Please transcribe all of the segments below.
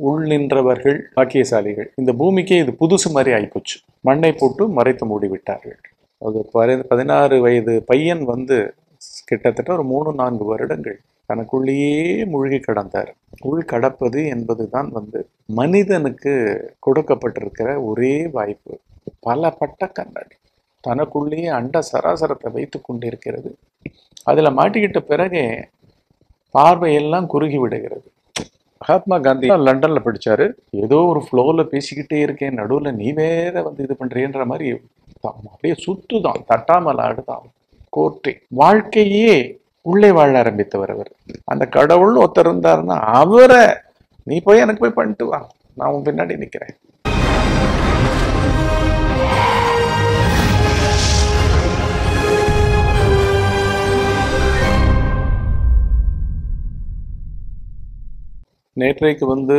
உள் நின்றவர்கள் பாக்கியசாலிகள் இந்த பூமிக்கே இது புதுசு மாதிரி ஆயிப்போச்சு மண்ணை போட்டு மறைத்து மூடிவிட்டார்கள் அது பதி- பதினாறு வயது பையன் வந்து கிட்டத்தட்ட ஒரு மூணு நான்கு வருடங்கள் தனக்குள்ளேயே மூழ்கி கிடந்தார் உள் கடப்பது என்பதுதான் வந்து மனிதனுக்கு கொடுக்கப்பட்டிருக்கிற ஒரே வாய்ப்பு பல பட்ட கண்ணாடி தனக்குள்ளேயே அண்ட சராசரத்தை வைத்து கொண்டிருக்கிறது அதில் மாட்டிக்கிட்ட பிறகு பார்வையெல்லாம் குறுகி விடுகிறது மகாத்மா காந்தி லண்டன்ல படிச்சாரு ஏதோ ஒரு ஃப்ளோவில் பேசிக்கிட்டே இருக்கேன் நடுவில் நீ வேற வந்து இது பண்றேன்ற மாதிரி தான் அப்படியே சுத்துதான் தட்டாமல் ஆடுதான் கோர்ட்டே வாழ்க்கையே உள்ளே வாழ ஆரம்பித்தவர் அவர் அந்த கடவுள் ஒருத்தர் இருந்தாருன்னா அவரை நீ போய் எனக்கு போய் பண்ணிட்டு வா நான் உன் பின்னாடி நிக்கிறேன் நேற்றைக்கு வந்து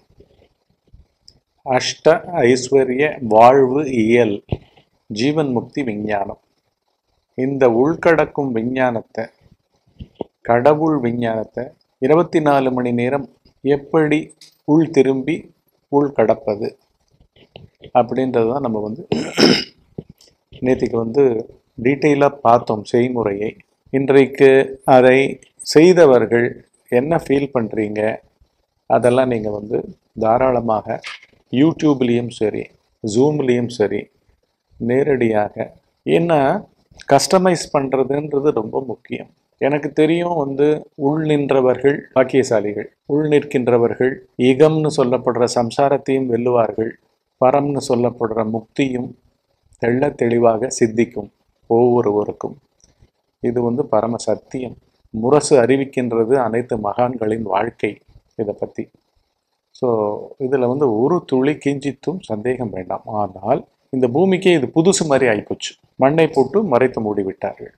அஷ்ட ஐஸ்வர்ய வாழ்வு இயல் ஜீவன் முக்தி விஞ்ஞானம் இந்த உள்கடக்கும் விஞ்ஞானத்தை கடவுள் விஞ்ஞானத்தை இருபத்தி நாலு மணி நேரம் எப்படி உள் திரும்பி உள் கடப்பது அப்படின்றது தான் நம்ம வந்து நேற்றுக்கு வந்து டீட்டெயிலாக பார்த்தோம் செய்முறையை இன்றைக்கு அதை செய்தவர்கள் என்ன ஃபீல் பண்ணுறீங்க அதெல்லாம் நீங்கள் வந்து தாராளமாக யூடியூப்லேயும் சரி ஜூம்லேயும் சரி நேரடியாக ஏன்னா கஸ்டமைஸ் பண்ணுறதுன்றது ரொம்ப முக்கியம் எனக்கு தெரியும் வந்து உள் நின்றவர்கள் பாக்கியசாலிகள் உள் நிற்கின்றவர்கள் இகம்னு சொல்லப்படுற சம்சாரத்தையும் வெல்லுவார்கள் பரம்னு சொல்லப்படுற முக்தியும் தெள்ள தெளிவாக சித்திக்கும் ஒவ்வொருவருக்கும் இது வந்து பரம சத்தியம் முரசு அறிவிக்கின்றது அனைத்து மகான்களின் வாழ்க்கை இதை பற்றி ஸோ இதில் வந்து ஒரு துளி கிஞ்சித்தும் சந்தேகம் வேண்டாம் ஆனால் இந்த பூமிக்கே இது புதுசு மாதிரி ஆயிப்போச்சு மண்ணை போட்டு மறைத்து மூடிவிட்டார்கள்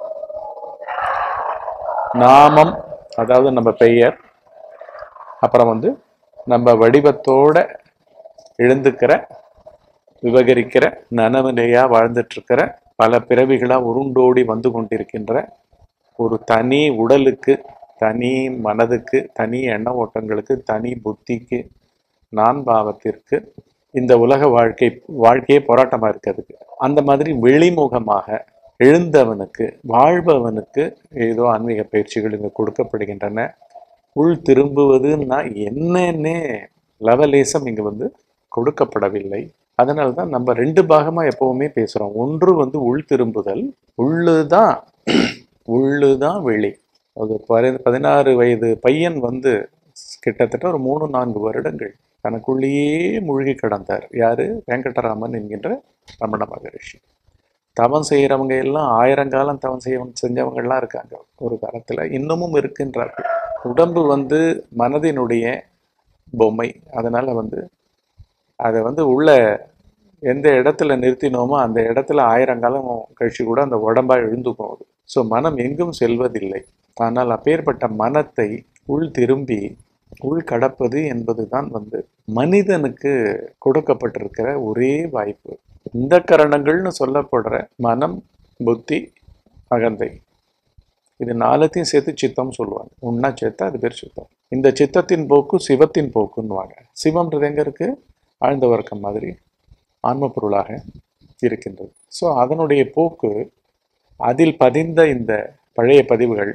நாமம் அதாவது நம்ம பெயர் அப்புறம் வந்து நம்ம வடிவத்தோட எழுந்துக்கிற விவகரிக்கிற நனவுலையா வாழ்ந்துட்டு இருக்கிற பல பிறவிகளா உருண்டோடி வந்து கொண்டிருக்கின்ற ஒரு தனி உடலுக்கு தனி மனதுக்கு தனி எண்ண ஓட்டங்களுக்கு தனி புத்திக்கு நான் பாவத்திற்கு இந்த உலக வாழ்க்கை வாழ்க்கையே போராட்டமா இருக்கிறதுக்கு அந்த மாதிரி வெளிமுகமாக எழுந்தவனுக்கு வாழ்பவனுக்கு ஏதோ ஆன்மீக பயிற்சிகள் இங்கே கொடுக்கப்படுகின்றன உள் திரும்புவதுன்னா என்னன்னே லவலேசம் இங்கே வந்து கொடுக்கப்படவில்லை அதனால தான் நம்ம ரெண்டு பாகமா எப்பவுமே பேசுறோம் ஒன்று வந்து உள் திரும்புதல் உள்ளுதான் உள்ளுதான் வெளி அது பதி- பதினாறு வயது பையன் வந்து கிட்டத்தட்ட ஒரு மூணு நான்கு வருடங்கள் தனக்குள்ளேயே மூழ்கி கிடந்தார் யாரு வெங்கடராமன் என்கின்ற ரமண மகரிஷி தவம் செய்யறவங்க எல்லாம் ஆயிரங்காலம் தவம் செய்ய செஞ்சவங்க எல்லாம் இருக்காங்க ஒரு காலத்துல இன்னமும் இருக்கின்றார்கள் உடம்பு வந்து மனதினுடைய பொம்மை அதனால வந்து அதை வந்து உள்ள எந்த இடத்துல நிறுத்தினோமோ அந்த இடத்துல ஆயிரங்காலம் கழிச்சு கூட அந்த உடம்பா எழுந்துக்கும் அது ஸோ மனம் எங்கும் செல்வதில்லை ஆனால் அப்பேற்பட்ட மனத்தை உள் திரும்பி உள் கடப்பது என்பதுதான் வந்து மனிதனுக்கு கொடுக்கப்பட்டிருக்கிற ஒரே வாய்ப்பு இந்த கரணங்கள்னு சொல்லப்படுற மனம் புத்தி அகந்தை இது நாலத்தையும் சேர்த்து சித்தம் சொல்லுவாங்க ஒன்னா சேர்த்தா அது பேர் சித்தம் இந்த சித்தத்தின் போக்கு சிவத்தின் போக்குன்னுவாங்க சிவம்ன்றது எங்க இருக்கு ஆழ்ந்த வர்க்கம் மாதிரி ஆன்ம பொருளாக இருக்கின்றது ஸோ அதனுடைய போக்கு அதில் பதிந்த இந்த பழைய பதிவுகள்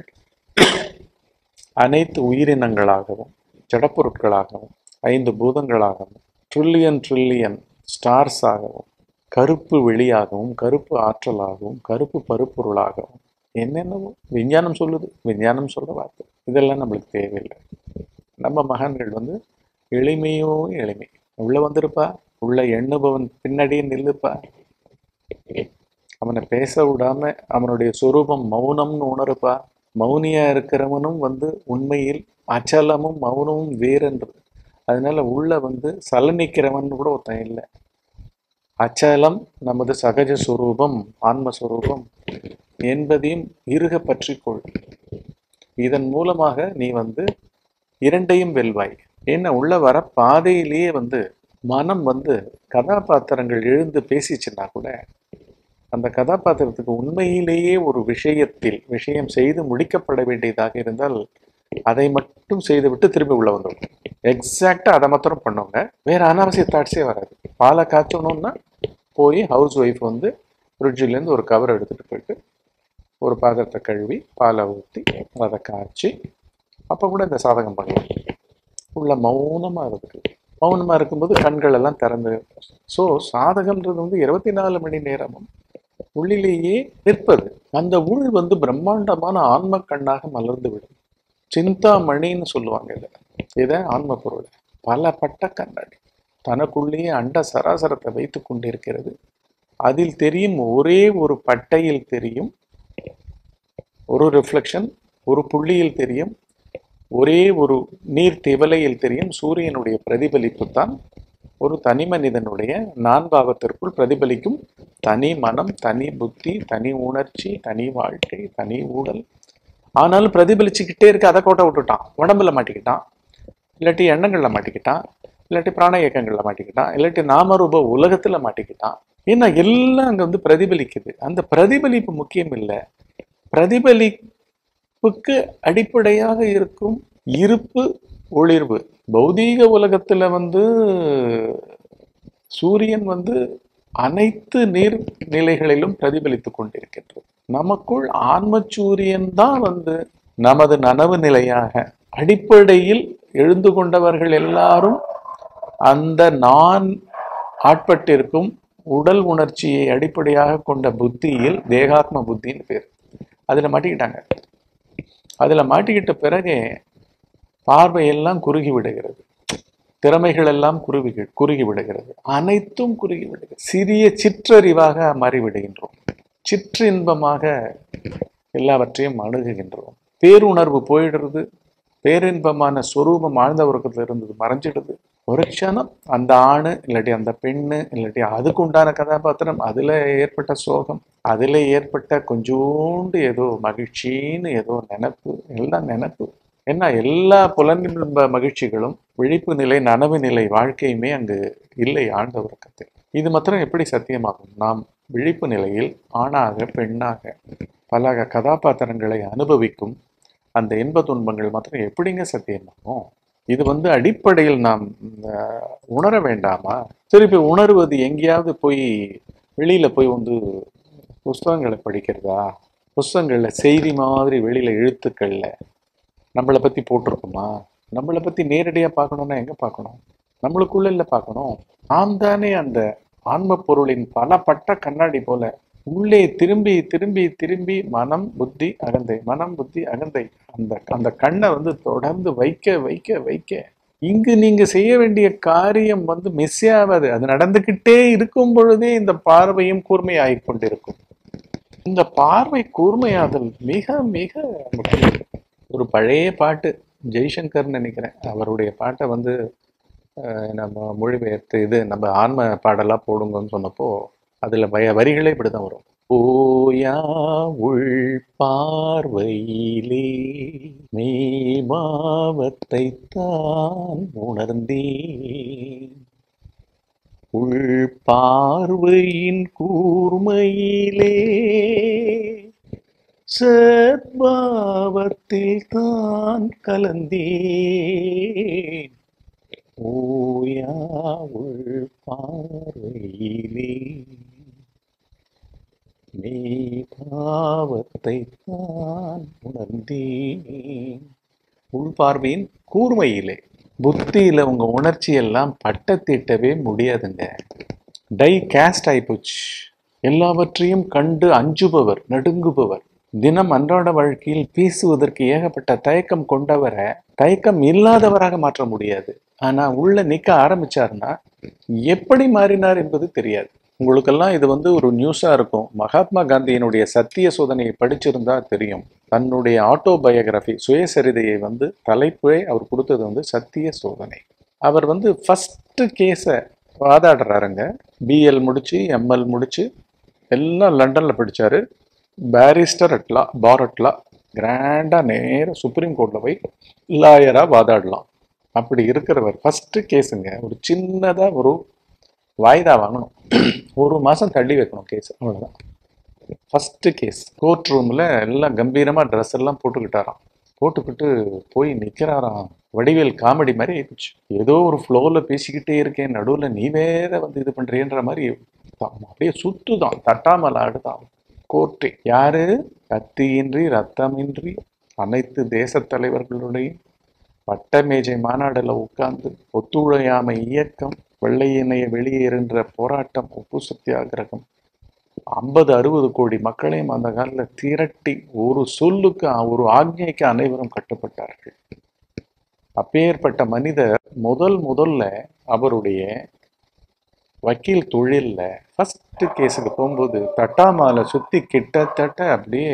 அனைத்து உயிரினங்களாகவும் ஜடப்பொருட்களாகவும் ஐந்து பூதங்களாகவும் ட்ரில்லியன் ட்ரில்லியன் ஸ்டார்ஸாகவும் கருப்பு வெளியாகவும் கருப்பு ஆற்றலாகவும் கருப்பு பருப்பொருளாகவும் என்னென்னவோ விஞ்ஞானம் சொல்லுது விஞ்ஞானம் சொல்ற வார்த்தை இதெல்லாம் நம்மளுக்கு தேவையில்லை நம்ம மகான்கள் வந்து எளிமையோ எளிமை உள்ள வந்திருப்பா உள்ள எண்ணுபவன் பின்னாடியே நில்லுப்பா அவனை பேச விடாம அவனுடைய சொரூபம் மௌனம்னு உணருப்பா மௌனியா இருக்கிறவனும் வந்து உண்மையில் அச்சலமும் மௌனமும் வேறென்று அதனால உள்ள வந்து சலனிக்கிறவன் கூட ஒருத்தன் இல்லை அச்சலம் நமது சகஜ சுரூபம் ஆன்மஸ்வரூபம் என்பதையும் இறுக பற்றிக்கொள் இதன் மூலமாக நீ வந்து இரண்டையும் வெல்வாய் ஏன்னா உள்ள வர பாதையிலேயே வந்து மனம் வந்து கதாபாத்திரங்கள் எழுந்து பேசிச்சுன்னா கூட அந்த கதாபாத்திரத்துக்கு உண்மையிலேயே ஒரு விஷயத்தில் விஷயம் செய்து முடிக்கப்பட வேண்டியதாக இருந்தால் அதை மட்டும் செய்துவிட்டு திரும்பி உள்ள வந்துடும் எக்ஸாக்டா அதை மாத்திரம் பண்ணுவாங்க வேற அனாவசிய தாட்ஸே வராது பாலை காய்ச்சணும்னா போய் ஹவுஸ் ஒய்ஃப் வந்து ஃப்ரிட்ஜிலேருந்து ஒரு கவர் எடுத்துட்டு போயிட்டு ஒரு பாத்திரத்தை கழுவி பாலை ஊற்றி அதை காய்ச்சி அப்போ கூட இந்த சாதகம் பண்ணலாம் உள்ள மௌனமா இருக்கு மௌனமா இருக்கும்போது கண்கள் எல்லாம் திறந்து ஸோ சாதகம்ன்றது வந்து இருபத்தி நாலு மணி நேரமும் உள்ளிலேயே நிற்பது அந்த உள் வந்து பிரம்மாண்டமான ஆன்ம கண்ணாக மலர்ந்து விடும் சிந்தாமணின்னு சொல்லுவாங்க இதை இதை ஆன்ம பொருள் பல பட்ட கண்ணாடி தனக்குள்ளேயே அண்ட சராசரத்தை வைத்து கொண்டிருக்கிறது அதில் தெரியும் ஒரே ஒரு பட்டையில் தெரியும் ஒரு ரிஃப்ளெக்ஷன் ஒரு புள்ளியில் தெரியும் ஒரே ஒரு நீர் திவலையில் தெரியும் சூரியனுடைய பிரதிபலிப்பு தான் ஒரு தனி மனிதனுடைய நான்பாவத்திற்குள் பிரதிபலிக்கும் தனி மனம் தனி புத்தி தனி உணர்ச்சி தனி வாழ்க்கை தனி ஊழல் ஆனாலும் பிரதிபலிச்சுக்கிட்டே இருக்க அதை கோட்டை விட்டுட்டான் உடம்புல மாட்டிக்கிட்டான் இல்லாட்டி எண்ணங்கள்ல மாட்டிக்கிட்டான் இல்லாட்டி பிராண இயக்கங்கள்ல மாட்டிக்கிட்டான் இல்லாட்டி நாமரூப உலகத்துல மாட்டிக்கிட்டான் ஏன்னா எல்லாம் அங்க வந்து பிரதிபலிக்குது அந்த பிரதிபலிப்பு முக்கியம் இல்லை பிரதிபலிப்புக்கு அடிப்படையாக இருக்கும் இருப்பு ஒளிர்வு பௌதீக உலகத்துல வந்து சூரியன் வந்து அனைத்து நீர் நிலைகளிலும் பிரதிபலித்துக் கொண்டிருக்கின்றது நமக்குள் ஆன்மச்சூரியன் தான் வந்து நமது நனவு நிலையாக அடிப்படையில் எழுந்து கொண்டவர்கள் எல்லாரும் அந்த நான் ஆட்பட்டிருக்கும் உடல் உணர்ச்சியை அடிப்படையாக கொண்ட புத்தியில் தேகாத்ம புத்தின்னு பேர் அதுல மாட்டிக்கிட்டாங்க அதுல மாட்டிக்கிட்ட பிறகு பார்வையெல்லாம் குறுகி விடுகிறது திறமைகள் எல்லாம் குறுகி குறுகி விடுகிறது அனைத்தும் குறுகி விடுகிறது சிறிய சிற்றறிவாக மாறிவிடுகின்றோம் சிற்றின்பமாக எல்லாவற்றையும் அணுகுகின்றோம் பேருணர்வு போயிடுறது பேரின்பமான சொரூபம் ஆழ்ந்த உறக்கத்துல இருந்தது மறைஞ்சிடுது ஒரு க்ஷணம் அந்த ஆணு இல்லாட்டி அந்த பெண்ணு இல்லாட்டி அதுக்கு உண்டான கதாபாத்திரம் அதுல ஏற்பட்ட சோகம் அதுல ஏற்பட்ட கொஞ்சோண்டு ஏதோ மகிழ்ச்சின்னு ஏதோ நினப்பு எல்லாம் நினப்பு என்ன எல்லா புலனின்ப மகிழ்ச்சிகளும் விழிப்பு நிலை நனவு நிலை வாழ்க்கையுமே அங்கு இல்லை ஆழ்ந்த உறக்கத்தில் இது மாத்திரம் எப்படி சத்தியமாகும் நாம் விழிப்பு நிலையில் ஆணாக பெண்ணாக பல கதாபாத்திரங்களை அனுபவிக்கும் அந்த இன்ப துன்பங்கள் மாத்திரம் எப்படிங்க சத்தியமாகும் இது வந்து அடிப்படையில் நாம் அஹ், உணர வேண்டாமா திருப்பி உணர்வது எங்கேயாவது போய் வெளியில போய் வந்து புஸ்தகங்களை படிக்கிறதா புஸ்தகங்கள்ல செய்தி மாதிரி வெளியில எழுத்துக்கள்ல நம்மளை பத்தி போட்டிருக்குமா நம்மளை பத்தி நேரடியா பார்க்கணும்னா எங்க பார்க்கணும் நம்மளுக்குள்ள இல்ல பார்க்கணும் நாம் தானே அந்த ஆன்ம பொருளின் பல பட்ட கண்ணாடி போல உள்ளே திரும்பி திரும்பி திரும்பி மனம் புத்தி அகந்தை மனம் புத்தி அகந்தை அந்த அந்த கண்ணை வந்து தொடர்ந்து வைக்க வைக்க வைக்க இங்கு நீங்க செய்ய வேண்டிய காரியம் வந்து மிஸ் ஆகாது அது நடந்துகிட்டே இருக்கும் பொழுதே இந்த பார்வையும் கூர்மையாகிக் கொண்டிருக்கும் இந்த பார்வை கூர்மையாதல் மிக மிக முக்கியம் ஒரு பழைய பாட்டு ஜெய்சங்கர்னு நினைக்கிறேன் அவருடைய பாட்டை வந்து அஹ், நம்ம மொழிபெயர்த்து இது நம்ம ஆன்ம பாடலா போடுங்கன்னு சொன்னப்போ அதுல வய வரிகளே இப்படிதான் வரும் ஓயா உள் பார்வையிலே மேமாவத்தை தான் உணர்ந்தேன் உள் பார்வையின் கூர்மையிலே சத்பாவத்தில் தான் கலந்தேன் ஓயா உள் பார்வையிலே மெய்பாவத்தை தான் உணர்ந்தேன் உள்பார்வையின் கூர்மையிலே புத்தியில உங்க உணர்ச்சி எல்லாம் பட்டத்திட்டவே முடியாதுங்க டை கேஸ்ட் ஆயிப்போச்சு எல்லாவற்றையும் கண்டு அஞ்சுபவர் நடுங்குபவர் தினம் அன்றாட வாழ்க்கையில் பேசுவதற்கு ஏகப்பட்ட தயக்கம் கொண்டவரை தயக்கம் இல்லாதவராக மாற்ற முடியாது ஆனா உள்ள நிக்க ஆரம்பிச்சாருன்னா எப்படி மாறினார் என்பது தெரியாது உங்களுக்கெல்லாம் இது வந்து ஒரு நியூஸா இருக்கும் மகாத்மா காந்தியினுடைய சத்திய சோதனையை படிச்சிருந்தா தெரியும் தன்னுடைய ஆட்டோபயோகிராஃபி சுயசரிதையை வந்து தலைப்பே அவர் கொடுத்தது வந்து சத்திய சோதனை அவர் வந்து ஃபர்ஸ்ட் கேஸை வாதாடுறாருங்க பிஎல் முடிச்சு எம்எல் முடிச்சு எல்லாம் லண்டன்ல படிச்சாரு பேரிஸ்டர் அட்லா பார் அட்லா கிராண்டா நேர சுப்ரீம் கோர்ட்ல போய் லாயரா வாதாடலாம் அப்படி இருக்கிறவர் ஃபர்ஸ்ட் கேஸுங்க ஒரு சின்னதா ஒரு வாய்தா வாங்கணும் ஒரு மாசம் தள்ளி வைக்கணும் கேஸ் அவ்வளவுதான் ஃபர்ஸ்ட் கேஸ் கோர்ட் ரூம்ல எல்லாம் கம்பீரமா ட்ரெஸ் எல்லாம் போட்டுக்கிட்டாராம் போட்டுக்கிட்டு போய் நிற்கிறாராம் வடிவேல் காமெடி மாதிரி ஆயிடுச்சு ஏதோ ஒரு ஃப்ளோவில் பேசிக்கிட்டே இருக்கேன் நடுவில் நீ வேற வந்து இது பண்றேன்ற மாதிரி தான் அப்படியே சுத்துதான் தட்டாமல் ஆடுதான் கோர்ட்டே யாரு கத்தியின்றி ரத்தமின்றி அனைத்து தேசத் தலைவர்களுடைய வட்டமேஜை மாநாடுல உட்கார்ந்து ஒத்துழையாமை இயக்கம் வெள்ளையினைய வெளியேறுன்ற போராட்டம் உப்பு சத்தியாகிரகம் ஐம்பது அறுபது கோடி மக்களையும் அந்த காலில் திரட்டி ஒரு சொல்லுக்கு ஒரு ஆக்ஞைக்கு அனைவரும் கட்டுப்பட்டார்கள் அப்பேற்பட்ட மனிதர் முதல் முதல்ல அவருடைய வக்கீல் தொழில்ல ஃபர்ஸ்ட் கேஸுக்கு போகும்போது தட்டாமால சுத்தி கிட்டத்தட்ட அப்படியே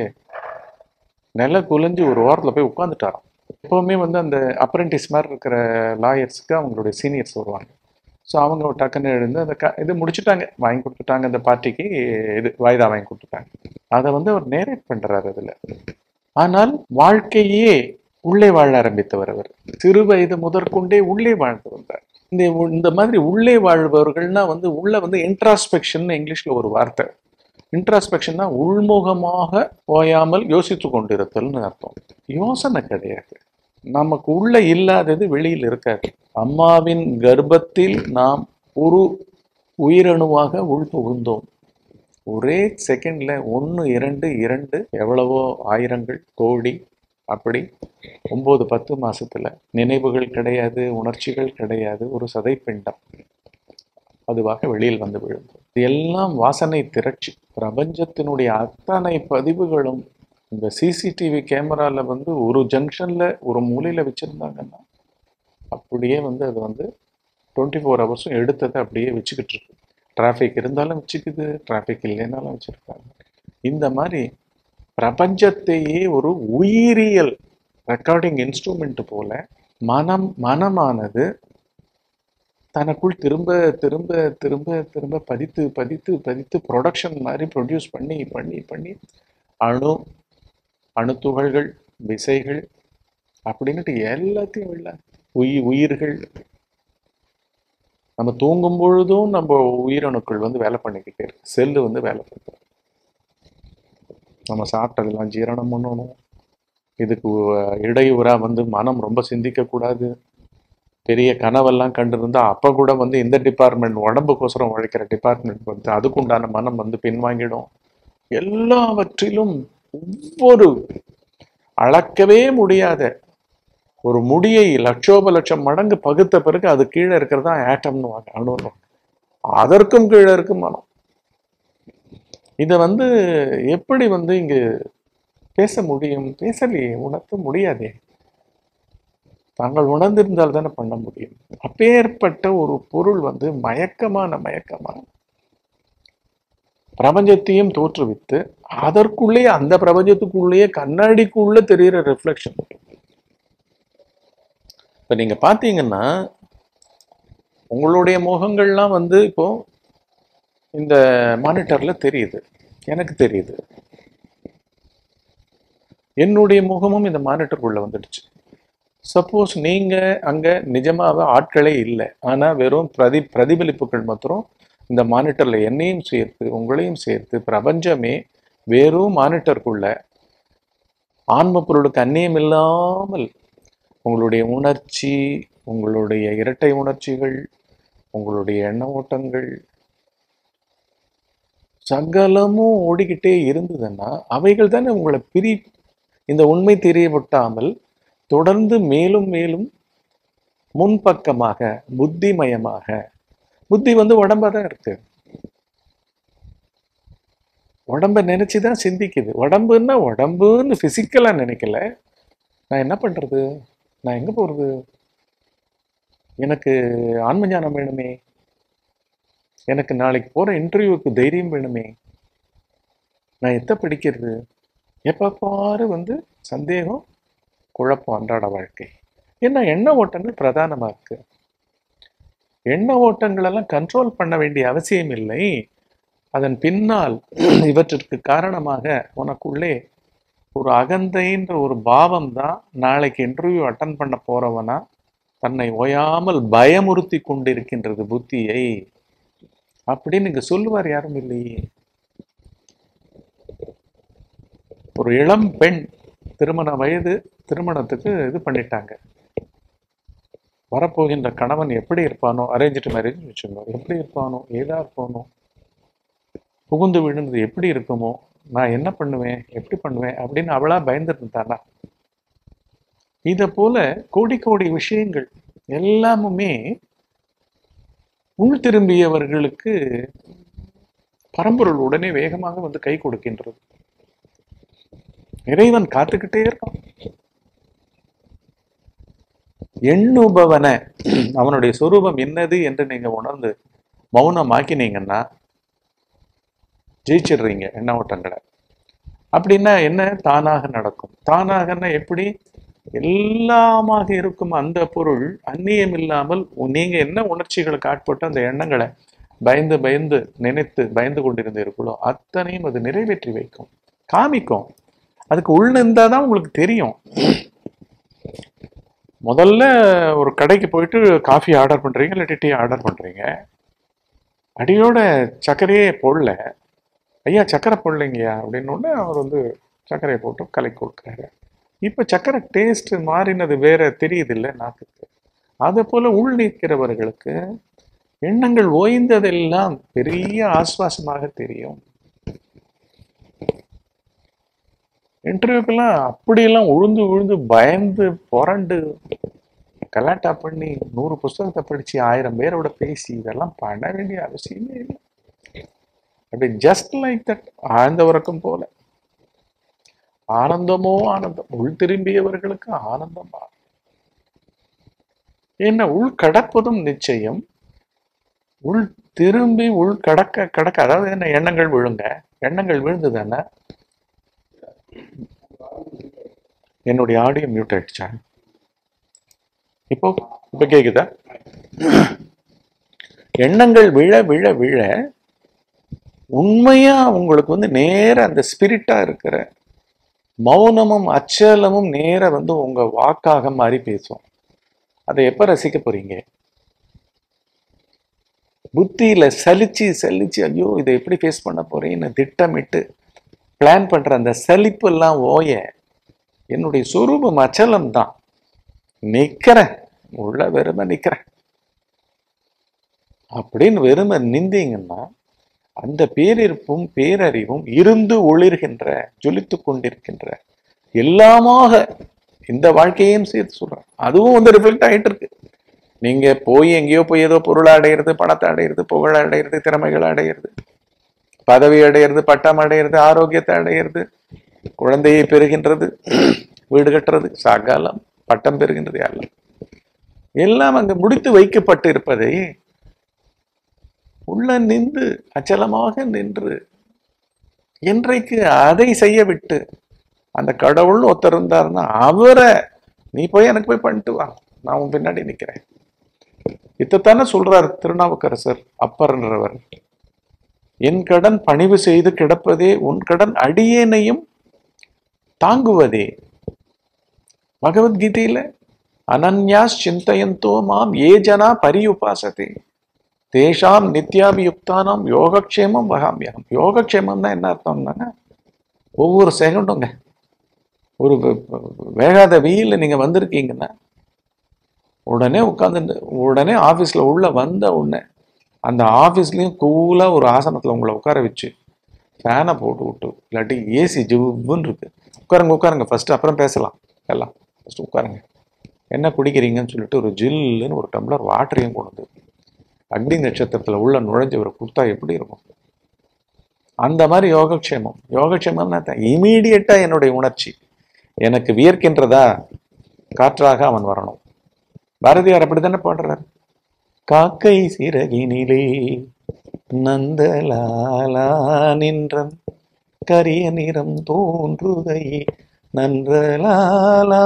நில குலைஞ்சு ஒரு ஓரத்தில் போய் உட்காந்துட்டாராம் எப்பவுமே வந்து அந்த அப்ரெண்டிஸ் மாதிரி இருக்கிற லாயர்ஸ்க்கு அவங்களுடைய சீனியர்ஸ் வருவாங்க ஸோ அவங்க ஒரு டக்குன்னு எழுந்து அந்த க இது முடிச்சுட்டாங்க வாங்கி கொடுத்துட்டாங்க அந்த பார்ட்டிக்கு இது வாய்தா வாங்கி கொடுத்துட்டாங்க அதை வந்து அவர் நேரேட் பண்றாரு அதுல ஆனால் வாழ்க்கையே உள்ளே வாழ ஆரம்பித்தவர் அவர் சிறு வயது முதற்கொண்டே உள்ளே வாழ்ந்து வந்தார் இந்த இந்த மாதிரி உள்ளே வாழ்பவர்கள்னா வந்து உள்ள வந்து இன்ட்ராஸ்பெக்ஷன் இங்கிலீஷ்ல ஒரு வார்த்தை இன்ட்ராஸ்பெக்ஷன்னா உள்முகமாக போயாமல் யோசித்து கொண்டிருத்தல்னு அர்த்தம் யோசனை கிடையாது நமக்கு உள்ள இல்லாதது வெளியில் இருக்காது அம்மாவின் கர்ப்பத்தில் நாம் ஒரு உயிரணுவாக உள் புகுந்தோம் ஒரே செகண்ட்ல ஒன்று இரண்டு இரண்டு எவ்வளவோ ஆயிரங்கள் கோடி அப்படி ஒன்பது பத்து மாசத்துல நினைவுகள் கிடையாது உணர்ச்சிகள் கிடையாது ஒரு சதைப்பிண்டம் அதுவாக வெளியில் வந்து விழுந்தோம் இது எல்லாம் வாசனை திரட்சி பிரபஞ்சத்தினுடைய அத்தனை பதிவுகளும் இந்த சிசிடிவி கேமரால வந்து ஒரு ஜங்ஷன்ல ஒரு மூலையில வச்சிருந்தாங்கன்னா அப்படியே வந்து அது வந்து டுவெண்ட்டி ஃபோர் ஹவர்ஸும் எடுத்ததை அப்படியே வச்சுக்கிட்டு இருக்கு டிராஃபிக் இருந்தாலும் வச்சுக்குது டிராஃபிக் இல்லைனாலும் வச்சிருக்காங்க இந்த மாதிரி பிரபஞ்சத்தையே ஒரு உயிரியல் ரெக்கார்டிங் இன்ஸ்ட்ருமெண்ட் போல மனம் மனமானது தனக்குள் திரும்ப திரும்ப திரும்ப திரும்ப பதித்து பதித்து பதித்து ப்ரொடக்ஷன் மாதிரி ப்ரொடியூஸ் பண்ணி பண்ணி பண்ணி அணு அணுத்துகள்கள் விசைகள் அப்படின்னுட்டு எல்லாத்தையும் இல்லை உயி உயிர்கள் நம்ம தூங்கும் பொழுதும் நம்ம உயிரணுக்கள் வந்து வேலை பண்ணிக்கிட்டே இருக்கு செல்லு வந்து வேலை பண்ணுறது நம்ம சாப்பிட்டதெல்லாம் ஜீரணம் பண்ணணும் இதுக்கு இடையூறா வந்து மனம் ரொம்ப சிந்திக்கக்கூடாது பெரிய கனவெல்லாம் கண்டிருந்தா அப்போ கூட வந்து இந்த டிபார்ட்மெண்ட் உடம்புக்கோசரம் உழைக்கிற டிபார்ட்மெண்ட் வந்து அதுக்குண்டான மனம் வந்து பின்வாங்கிடும் எல்லாவற்றிலும் ஒவ்வொரு அளக்கவே முடியாத ஒரு முடியை லட்சோப லட்சம் மடங்கு பகுத்த பிறகு அது கீழே இருக்கிறது தான் ஆட்டம்னு வாங்க அணுன்னு அதற்கும் கீழே இருக்கு மனம் இதை வந்து எப்படி வந்து இங்கு பேச முடியும் பேசலையே உணர்த்த முடியாதே தாங்கள் உணர்ந்திருந்தால் தானே பண்ண முடியும் அப்பேற்பட்ட ஒரு பொருள் வந்து மயக்கமான மயக்கமான பிரபஞ்சத்தையும் தோற்றுவித்து அதற்குள்ளே அந்த பிரபஞ்சத்துக்குள்ளேயே கண்ணாடிக்குள்ள தெரிகிற ரிஃப்ளெக்ஷன் இப்ப நீங்க பாத்தீங்கன்னா உங்களுடைய முகங்கள்லாம் வந்து இப்போ இந்த மானிட்டர்ல தெரியுது எனக்கு தெரியுது என்னுடைய முகமும் இந்த மானிட்டருக்குள்ள வந்துடுச்சு சப்போஸ் நீங்க அங்க நிஜமாவே ஆட்களே இல்லை ஆனா வெறும் பிரதி பிரதிபலிப்புகள் மாத்திரம் இந்த மானிட்டர்ல என்னையும் சேர்த்து உங்களையும் சேர்த்து பிரபஞ்சமே வெறும் மானிட்டருக்குள்ள ஆன்ம பொருளுக்கு அந்நியம் இல்லாமல் உங்களுடைய உணர்ச்சி உங்களுடைய இரட்டை உணர்ச்சிகள் உங்களுடைய எண்ண ஓட்டங்கள் சகலமும் ஓடிக்கிட்டே இருந்ததுன்னா அவைகள் தானே உங்களை பிரி இந்த உண்மை தெரியப்பட்டாமல் தொடர்ந்து மேலும் மேலும் முன்பக்கமாக புத்திமயமாக புத்தி வந்து உடம்பா தான் இருக்கு உடம்ப நினைச்சுதான் சிந்திக்குது உடம்புன்னா உடம்புன்னு பிசிக்கலா நினைக்கல நான் என்ன பண்றது நான் எங்க போறது எனக்கு ஆன்ம ஞானம் வேணுமே எனக்கு நாளைக்கு போற இன்டர்வியூக்கு தைரியம் வேணுமே நான் எத்த படிக்கிறது எப்ப பாரு வந்து சந்தேகம் குழப்பம் அன்றாட வாழ்க்கை ஏன்னா எண்ண ஓட்டங்கள் பிரதானமா இருக்கு எண்ண ஓட்டங்கள் எல்லாம் கண்ட்ரோல் பண்ண வேண்டிய அவசியம் இல்லை அதன் பின்னால் இவற்றிற்கு காரணமாக உனக்குள்ளே ஒரு அகந்தைன்ற ஒரு பாவம் தான் நாளைக்கு இன்டர்வியூ அட்டன் பண்ண போறவனா தன்னை ஓயாமல் பயமுறுத்தி கொண்டிருக்கின்றது புத்தியை அப்படின்னு இங்க சொல்லுவார் யாரும் இல்லையே ஒரு இளம் பெண் திருமண வயது திருமணத்துக்கு இது பண்ணிட்டாங்க வரப்போகின்ற கணவன் எப்படி இருப்பானோ அரேஞ்சிட்டு மேரேஜ் வச்சுக்கோ எப்படி இருப்பானோ ஏதா இருப்பானோ புகுந்து விழுந்தது எப்படி இருக்குமோ நான் என்ன பண்ணுவேன் எப்படி பண்ணுவேன் அப்படின்னு அவளா பயந்துட்டு இருந்தானா இத போல கோடி கோடி விஷயங்கள் எல்லாமுமே உள் திரும்பியவர்களுக்கு பரம்பொருள் உடனே வேகமாக வந்து கை கொடுக்கின்றது இறைவன் காத்துக்கிட்டே இருக்கான் எண்ணுபவன அவனுடைய சொரூபம் என்னது என்று நீங்க உணர்ந்து மௌனமாக்கினீங்கன்னா ஜெயிச்சிடுறீங்க எண்ண ஓட்டங்களை அப்படின்னா என்ன தானாக நடக்கும் தானாகன்னா எப்படி எல்லாமாக இருக்கும் அந்த பொருள் அந்நியம் இல்லாமல் நீங்க என்ன உணர்ச்சிகளுக்கு ஆட்பட்டு அந்த எண்ணங்களை பயந்து பயந்து நினைத்து பயந்து கொண்டிருந்தீர்களோ அத்தனையும் அது நிறைவேற்றி வைக்கும் காமிக்கும் அதுக்கு உள்ள இருந்தாதான் உங்களுக்கு தெரியும் முதல்ல ஒரு கடைக்கு போயிட்டு காஃபி ஆர்டர் பண்றீங்க இல்லாட்டி டீ ஆர்டர் பண்றீங்க அடியோட சர்க்கரையே போடல ஐயா சர்க்கரை போடலைங்கய்யா அப்படின்னு உடனே அவர் வந்து சர்க்கரையை போட்டு கலக்கி கொடுக்குறாரு இப்போ சர்க்கரை டேஸ்ட் மாறினது வேற தெரியுது இல்லை நாக்குக்கு அதே போல உள் நீக்கிறவர்களுக்கு எண்ணங்கள் ஓய்ந்ததெல்லாம் பெரிய ஆஸ்வாசமாக தெரியும் இன்டர்வியூக்கெல்லாம் அப்படியெல்லாம் உழுந்து உழுந்து பயந்து புரண்டு கலாட்டா பண்ணி நூறு புஸ்தகத்தை படிச்சு ஆயிரம் பேரோட பேசி இதெல்லாம் பண்ண வேண்டிய அவசியமே இல்லை அப்படி ஜஸ்ட் லைக் தட் ஆழ்ந்த உறக்கம் போல ஆனந்தமோ ஆனந்தம் உள் திரும்பியவர்களுக்கு ஆனந்தம் என்ன உள் கடப்பதும் நிச்சயம் உள் திரும்பி உள் கடக்க கடக்க அதாவது என்ன எண்ணங்கள் விழுங்க எண்ணங்கள் விழுந்ததுன்னா என்னுடைய ஆடியோ மியூட் ஆயிடுச்சா இப்போ இப்ப கேக்குதா எண்ணங்கள் விழ விழ விழ உண்மையா உங்களுக்கு வந்து நேர அந்த ஸ்பிரிட்டா இருக்கிற மௌனமும் அச்சலமும் நேர வந்து உங்க வாக்காக மாறி பேசும் அதை எப்ப ரசிக்க போறீங்க புத்தியில சலிச்சு சலிச்சு ஐயோ இதை எப்படி ஃபேஸ் பண்ண போறேன்னு திட்டமிட்டு பிளான் பண்ற அந்த சலிப்பு எல்லாம் ஓய என்னுடைய சொரூபம் அச்சலம் தான் நிக்கிறேன் உள்ள வெறுமை நிக்கிறேன் அப்படின்னு வெறுமை நிந்தீங்கன்னா அந்த பேரிருப்பும் பேரறிவும் இருந்து ஒளிர்கின்ற ஜொலித்து கொண்டிருக்கின்ற எல்லாமாக இந்த வாழ்க்கையையும் சேர்த்து சொல்றேன் அதுவும் வந்து ரிஃப்ளெக்ட் ஆகிட்டு இருக்கு நீங்க போய் எங்கேயோ போய் ஏதோ பொருளை அடையிறது பணத்தை அடையிறது புகழ அடையிறது திறமைகளை அடையிறது பதவி அடையிறது பட்டம் அடையிறது ஆரோக்கியத்தை அடையிறது குழந்தையை பெறுகின்றது வீடு கட்டுறது சகலம் பட்டம் பெறுகின்றது எல்லாம் எல்லாம் அங்கு முடித்து வைக்கப்பட்டு இருப்பதை உள்ள நின்று அச்சலமாக நின்று இன்றைக்கு அதை செய்ய விட்டு அந்த கடவுள் ஒருத்தர் இருந்தாருன்னா அவரை நீ போய் எனக்கு போய் பண்ணிட்டு வா நான் உன் பின்னாடி நிக்கிறேன் இதைத்தானே சொல்றார் திருநாவுக்கரசர் அப்பர்ன்றவர் என் கடன் பணிவு செய்து கிடப்பதே உன் கடன் அடியேனையும் தாங்குவதே பகவத்கீதையில அனன்யாஸ் சிந்தயந்தோ மாம் ஏ ஜனா பரியுபாசதே தேஷாம் நித்யாபியுக்தானாம் யோகக்ஷேமம் வகாமியகம் யோகக்ஷேமம்னா என்ன அர்த்தம்னா ஒவ்வொரு செகண்டுங்க ஒரு வே- வேகாத வெயில்ல நீங்க வந்திருக்கீங்கன்னா உடனே உட்காந்து உடனே ஆபீஸ்ல உள்ள வந்த உடனே அந்த ஆபீஸ்லயும் கூலா ஒரு ஆசனத்துல உங்களை உட்கார வச்சு ஃபேனை போட்டு விட்டு இல்லாட்டி ஏசி ஜிவ்வுன்னு இருக்கு உட்காருங்க உட்காருங்க ஃபர்ஸ்ட் அப்புறம் பேசலாம் எல்லாம் ஃபர்ஸ்ட் உட்காருங்க என்ன குடிக்கிறீங்கன்னு சொல்லிட்டு ஒரு ஜில்லுன்னு ஒரு டம்ளர் வாட்டரையும் கொண்டு வந்து அக்னி நட்சத்திரத்துல உள்ள நுழைஞ்சவரை கொடுத்தா எப்படி இருக்கும் அந்த மாதிரி யோகக்ஷேமம் யோகக்ஷேமம்னா இமீடியட்டா என்னுடைய உணர்ச்சி எனக்கு வியர்க்கின்றதா காற்றாக அவன் வரணும் பாரதியார் அப்படித்தானே பாடுறார் காக்கை சிறகினிலே நந்தலாலா நின்றன் கரிய நிறம் தோன்றுதையே நன்றலாலா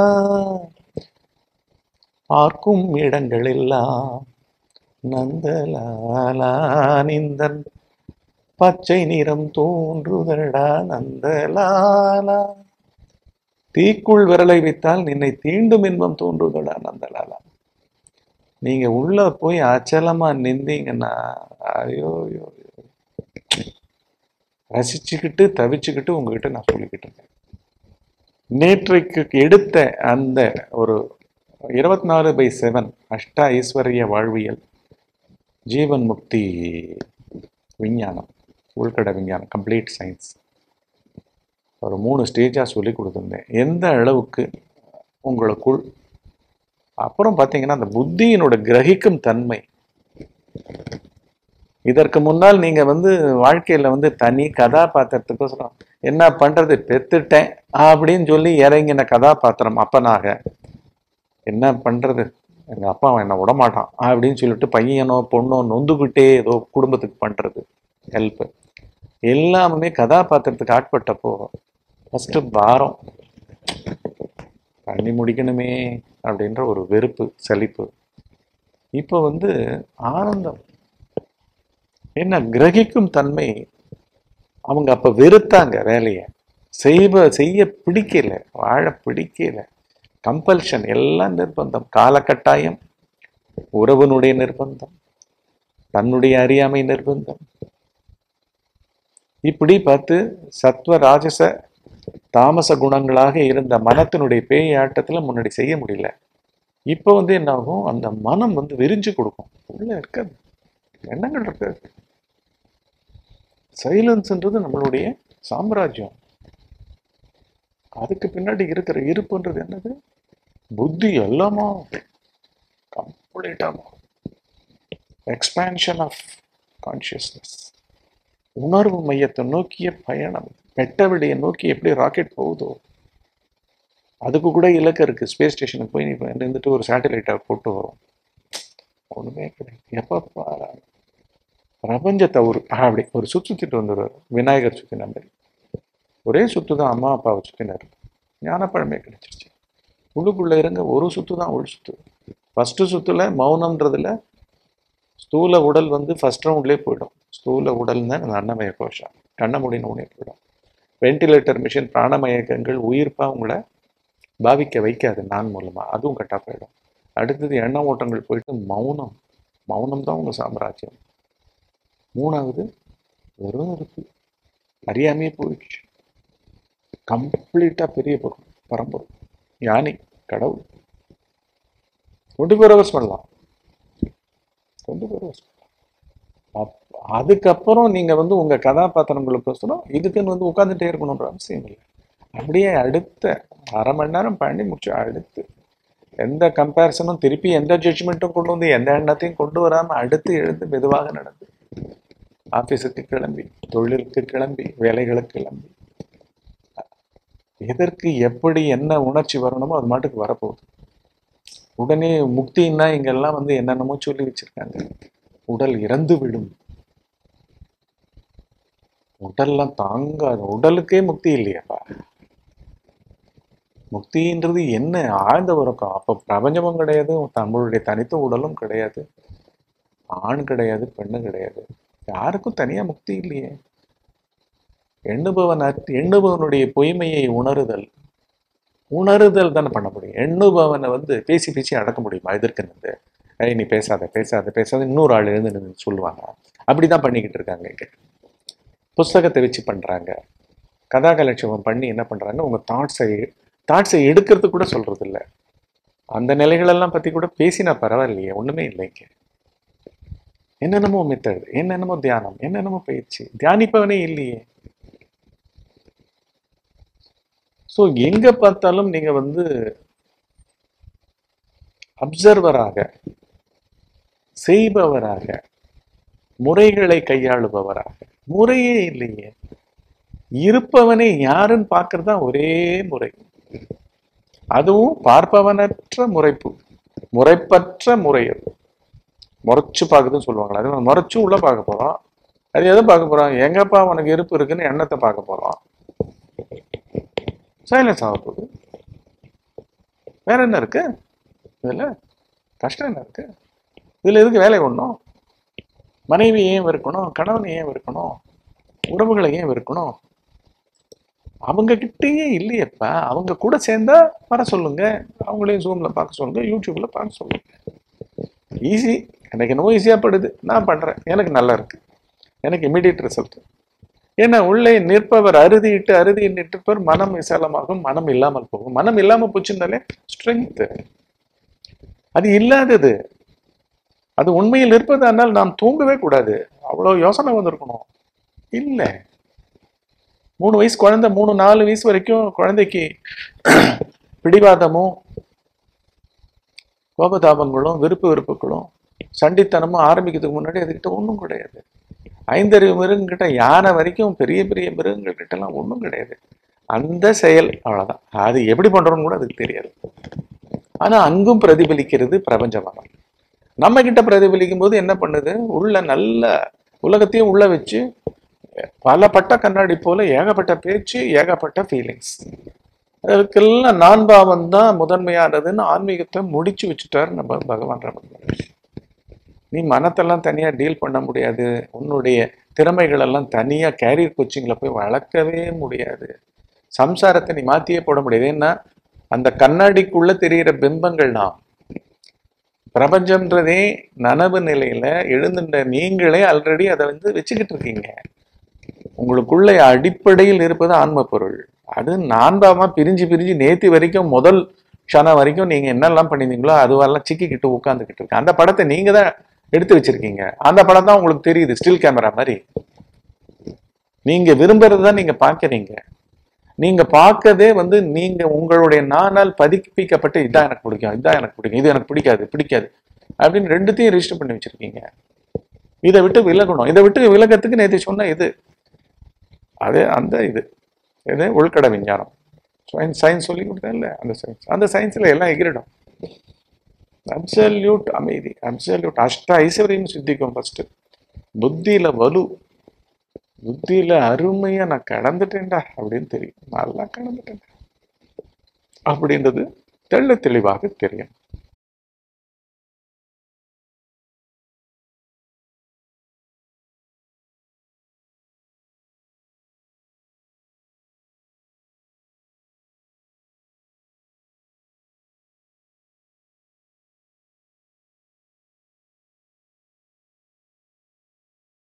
பார்க்கும் இடங்களெல்லாம் நந்தலாலா நிந்தன் பச்சை நிறம் தோன்றுதடா நந்தலாலா தீக்குள் விரலை வைத்தால் நின்னை தீண்டும் இன்பம் தோன்றுதடா நந்தலாலா நீங்க உள்ள போய் அச்சலமா நின்றீங்கன்னா ஐயோ ஐயோ ஐயோ. ரசிச்சுக்கிட்டு தவிச்சுக்கிட்டு உங்ககிட்ட நான் சொல்லிக்கிட்டு இருக்கேன் நேற்றைக்கு எடுத்த அந்த ஒரு இருபத்தி நாலு பை செவன் அஷ்ட ஐஸ்வர்ய வாழ்வியல் ஜீவன் முக்தி விஞ்ஞானம் உள்கட விஞ்ஞானம் கம்ப்ளீட் சயின்ஸ் ஒரு மூணு ஸ்டேஜாக சொல்லி கொடுத்துருந்தேன் எந்த அளவுக்கு உங்களுக்குள் அப்புறம் பார்த்தீங்கன்னா அந்த புத்தியினோட கிரகிக்கும் தன்மை இதற்கு முன்னால் நீங்க வந்து வாழ்க்கையில வந்து தனி கதாபாத்திரத்துக்கோசரம் என்ன பண்றது பெத்துட்டேன் அப்படின்னு சொல்லி இறங்கின கதாபாத்திரம் அப்பனாக என்ன பண்றது எங்க அப்பா அவன் என்ன விடமாட்டான் அப்படின்னு சொல்லிட்டு பையனோ பொண்ணோ நொந்துக்கிட்டே ஏதோ குடும்பத்துக்கு பண்றது ஹெல்ப் எல்லாமே கதாபாத்திரத்துக்கு ஆட்பட்டப்போ ஃபர்ஸ்ட் பாரம் பண்ணி முடிக்கணுமே அப்படின்ற ஒரு வெறுப்பு சலிப்பு இப்போ வந்து ஆனந்தம் என்ன கிரகிக்கும் தன்மை அவங்க அப்ப வெறுத்தாங்க வேலையை செய்வ செய்ய பிடிக்கல வாழ பிடிக்கல கம்பல்ஷன் எல்லாம் நிர்பந்தம் காலகட்டாயம் உறவினுடைய நிர்பந்தம் தன்னுடைய அறியாமை நிர்பந்தம் இப்படி பார்த்து சத்வ ராஜச தாமச குணங்களாக இருந்த மனத்தினுடைய பேய் ஆட்டத்துல முன்னாடி செய்ய முடியல இப்போ வந்து என்ன ஆகும் அந்த மனம் வந்து விரிஞ்சு கொடுக்கும் உள்ள இருக்காது எண்ணங்கள் இருக்காது சைலன்ஸ்ன்றது நம்மளுடைய சாம்ராஜ்யம் அதுக்கு பின்னாடி இருக்கிற இருப்புன்றது என்னது புத்தி எல்லாமா கம்ப்ளீட்டா எக்ஸ்பேன்ஷன் ஆஃப் கான்சியஸ்னஸ் உணர்வு மையத்தை நோக்கிய பயணம் பெட்டவிடைய நோக்கி எப்படி ராக்கெட் போகுதோ அதுக்கு கூட இலக்கு இருக்கு ஸ்பேஸ் ஸ்டேஷனுக்கு போய் நீ இருந்துட்டு ஒரு சேட்டலைட்டை போட்டு வரும் ஒண்ணுமே கிடையாது எப்ப பாரு பிரபஞ்சத்தை ஒரு அப்படி ஒரு சுத்து சுத்திட்டு வந்துடுவார் விநாயகர் சுத்தின மாதிரி ஒரே சுத்து தான் அம்மா அப்பாவை சுத்தினார் ஞானப்பழமே கிடைச்சிருச்சு உள்ளுக்குள்ள இருங்க ஒரு சுத்து தான் உள் சுத்து ஃபர்ஸ்ட் சுத்துல மௌனம்ன்றதுல ஸ்தூல உடல் வந்து ஃபர்ஸ்ட் ரவுண்ட்லேயே போயிடும் ஸ்தூல உடல் தான் இந்த அன்னமய கோஷம் கண்ண முடின உடனே போயிடும் வென்டிலேட்டர் மிஷின் பிராணமயக்கங்கள் உயிர்ப்பா உங்களை பாவிக்க வைக்காது நான் மூலமா அதுவும் கட்டா போயிடும் அடுத்தது எண்ண ஓட்டங்கள் போயிட்டு மௌனம் மௌனம் தான் உங்க சாம்ராஜ்யம் மூணாவது வெறும் இருக்கு அறியாமையே போயிடுச்சு கம்ப்ளீட்டா பெரிய பொருள் பரம்பொருள் யானை கடவுள் டுவெண்ட்டி ஃபோர் ஹவர்ஸ் பண்ணலாம் டுவெண்ட்டி ஃபோர் ஹவர்ஸ் அதுக்கப்புறம் நீங்க வந்து உங்க கதாபாத்திரங்களுக்கோசரம் இதுக்குன்னு வந்து உட்காந்துட்டே இருக்கணுன்ற அவசியம் இல்லை அப்படியே அடுத்த அரை மணி நேரம் பண்ணி முடிச்சு அடுத்து எந்த கம்பேரிசனும் திருப்பி எந்த ஜட்ஜ்மெண்ட்டும் கொண்டு வந்து எந்த எண்ணத்தையும் கொண்டு வராம அடுத்து எழுந்து மெதுவாக நடந்து ஆபீஸுக்கு கிளம்பி தொழிலுக்கு கிளம்பி வேலைகளுக்கு கிளம்பி எதற்கு எப்படி என்ன உணர்ச்சி வரணுமோ அது மாட்டுக்கு வரப்போகுது உடனே முக்தின்னா இங்கெல்லாம் வந்து என்னென்னமோ சொல்லி வச்சிருக்காங்க உடல் இறந்து விடும் உடல்லாம் தாங்காது உடலுக்கே முக்தி இல்லையாப்பா முக்தின்றது என்ன ஆழ்ந்த உறக்கம் அப்ப பிரபஞ்சமும் கிடையாது நம்மளுடைய தனித்த உடலும் கிடையாது ஆண் கிடையாது பெண்ணு கிடையாது யாருக்கும் தனியா முக்தி இல்லையே எண்ணுபவன் அத்- எண்ணுபவனுடைய பொய்மையை உணருதல் உணருதல் தானே பண்ண முடியும் எண்ணுபவனை வந்து பேசி பேசி அடக்க முடியுமா எதிர்க்கு நின்று ஏய் நீ பேசாத பேசாத பேசாத இன்னொரு ஆள் எழுந்து நின்று சொல்லுவாங்க அப்படிதான் பண்ணிக்கிட்டு இருக்காங்க இங்க புஸ்தகத்தை வச்சு பண்றாங்க கதா கலட்சேபம் பண்ணி என்ன பண்றாங்க உங்க தாட்ஸை தாட்ஸை எடுக்கிறது கூட சொல்றது இல்ல அந்த நிலைகளெல்லாம் பத்தி கூட பேசினா பரவாயில்லையே ஒண்ணுமே இல்லைங்க என்னென்னமோ மெத்தட் என்னென்னமோ தியானம் என்னென்னமோ பயிற்சி தியானிப்பவனே இல்லையே ஸோ எங்க பார்த்தாலும் நீங்க வந்து அப்சர்வராக செய்பவராக முறைகளை கையாளுபவராக முறையே இல்லையே இருப்பவனே யாருன்னு பார்க்கறது தான் ஒரே முறை அதுவும் பார்ப்பவனற்ற முறைப்பு முறைப்பற்ற முறை அது முறைச்சு பார்க்குதுன்னு சொல்லுவாங்களா அது மாதிரி முறைச்சு உள்ள பார்க்க போறோம் அது எதை பார்க்க போறோம் எங்கப்பா உனக்கு இருப்பு இருக்குன்னு எண்ணத்தை பார்க்க போறோம் சைலன்ஸ் ஆக போகுது வேற என்ன இருக்கு இதுல கஷ்டம் என்ன இருக்கு இதுல எதுக்கு வேலை ஒண்ணும் மனைவி ஏன் வெறுக்கணும் கணவன் ஏன் வெறுக்கணும் உறவுகளை ஏன் வெறுக்கணும் அவங்க கிட்டேயே இல்லையப்பா அவங்க கூட சேர்ந்தா வர சொல்லுங்க அவங்களையும் ஜூம்ல பார்க்க சொல்லுங்க யூடியூப்ல பார்க்க சொல்லுங்க ஈஸி எனக்கு என்னமோ ஈஸியா படுது நான் பண்றேன் எனக்கு நல்லா இருக்கு எனக்கு இமிடியட் ரிசல்ட் ஏன்னா உள்ளே நிற்பவர் அறுதியிட்டு அறுதி நிற்பவர் மனம் விசாலமாகும் மனம் இல்லாமல் போகும் மனம் இல்லாம போச்சுன்னாலே ஸ்ட்ரென்த் அது இல்லாதது அது உண்மையில் இருப்பதானால் நாம் தூங்கவே கூடாது அவ்வளவு யோசனை வந்திருக்கணும் இல்ல மூணு வயசு குழந்தை மூணு நாலு வயசு வரைக்கும் குழந்தைக்கு பிடிவாதமும் கோபதாபங்களும் விருப்பு வெறுப்புகளும் சண்டித்தனமும் ஆரம்பிக்கிறதுக்கு முன்னாடி அதுகிட்ட ஒன்றும் கிடையாது ஐந்தறிவு மிருகங்கிட்ட யானை வரைக்கும் பெரிய பெரிய மிருகங்கள் கிட்ட எல்லாம் ஒன்றும் கிடையாது அந்த செயல் அவ்வளவுதான் அது எப்படி பண்றோம்னு கூட அதுக்கு தெரியாது ஆனா அங்கும் பிரதிபலிக்கிறது பிரபஞ்சமாக நம்ம கிட்ட பிரதிபலிக்கும் போது என்ன பண்ணுது உள்ள நல்ல உலகத்தையும் உள்ள வச்சு பல பட்ட கண்ணாடி போல ஏகப்பட்ட பேச்சு ஏகப்பட்ட ஃபீலிங்ஸ் அதுக்கெல்லாம் நான்பாவம் தான் முதன்மையானதுன்னு ஆன்மீகத்தை முடிச்சு வச்சுட்டாரு நம்ம பகவான் ரமன் மகரிஷி. நீ மனத்தெல்லாம் தனியா டீல் பண்ண முடியாது உன்னுடைய திறமைகள் எல்லாம் தனியா கேரியர் கோச்சிங்ல போய் வளர்க்கவே முடியாது சம்சாரத்தை நீ மாத்தியே போட முடியாது ஏன்னா அந்த கண்ணாடிக்குள்ள தெரிகிற பிம்பங்கள் தான் பிரபஞ்சம்ன்றதே நனவு நிலையில எழுந்துட்ட நீங்களே ஆல்ரெடி அதை வந்து வச்சுக்கிட்டு இருக்கீங்க உங்களுக்குள்ள அடிப்படையில் இருப்பது ஆன்ம பொருள் அது நான்காமா பிரிஞ்சு பிரிஞ்சு நேத்தி வரைக்கும் முதல் க்ஷணம் வரைக்கும் நீங்க என்னெல்லாம் பண்ணிருந்தீங்களோ அதுவெல்லாம் சிக்கிக்கிட்டு உட்காந்துக்கிட்டு இருக்கு அந்த படத்தை நீங்க தான் எடுத்து வச்சிருக்கீங்க அந்த படம் தான் உங்களுக்கு தெரியுது ஸ்டில் கேமரா மாதிரி நீங்க விரும்புறது தான் நீங்க பார்க்கறீங்க நீங்க பார்க்கதே வந்து நீங்க உங்களுடைய நானால் பதிப்பிக்கப்பட்ட இதான் எனக்கு பிடிக்கும் இதான் எனக்கு பிடிக்கும் இது எனக்கு பிடிக்காது பிடிக்காது அப்படின்னு ரெண்டுத்தையும் ரெஜிஸ்டர் பண்ணி வச்சிருக்கீங்க இதை விட்டு விலகணும் இதை விட்டு விலகத்துக்கு நேற்று சொன்ன இது அது அந்த இது இது உள்கட விஞ்ஞானம் சயின்ஸ் சயின்ஸ் சொல்லி கொடுத்தேன்ல அந்த சயின்ஸ் அந்த சயின்ஸ்ல எல்லாம் எகிரிடும் அப்சல்யூட் அமைதி அப்சல்யூட் அஷ்ட ஐஸ்வர்யம் சித்திக்கும் ஃபர்ஸ்ட் புத்தியில வலு புத்தியில அருமையா நான் கடந்துட்டேன்டா அப்படின்னு தெரியும் நல்லா கடந்துட்டேன் அப்படின்றது தெள்ள தெளிவாக தெரியும்